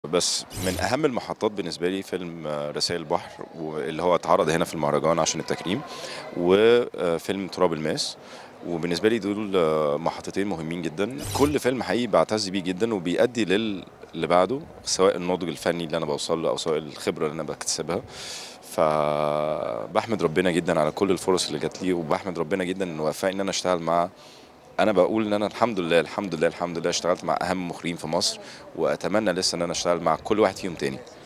بس من اهم المحطات بالنسبه لي فيلم رسائل البحر واللي هو اتعرض هنا في المهرجان عشان التكريم وفيلم تراب الماس وبالنسبه لي دول محطتين مهمين جدا كل فيلم حقيقي بعتز بيه جدا وبيؤدي لل اللي بعده سواء النضج الفني اللي انا بوصل له او سواء الخبره اللي انا بكتسبها فبحمد ربنا جدا على كل الفرص اللي جات لي وبحمد ربنا جدا انه وفقني ان انا اشتغل مع انا بقول ان انا الحمد لله الحمد لله الحمد لله اشتغلت مع اهم مخرجين في مصر واتمنى لسه ان انا اشتغل مع كل واحد فيهم تاني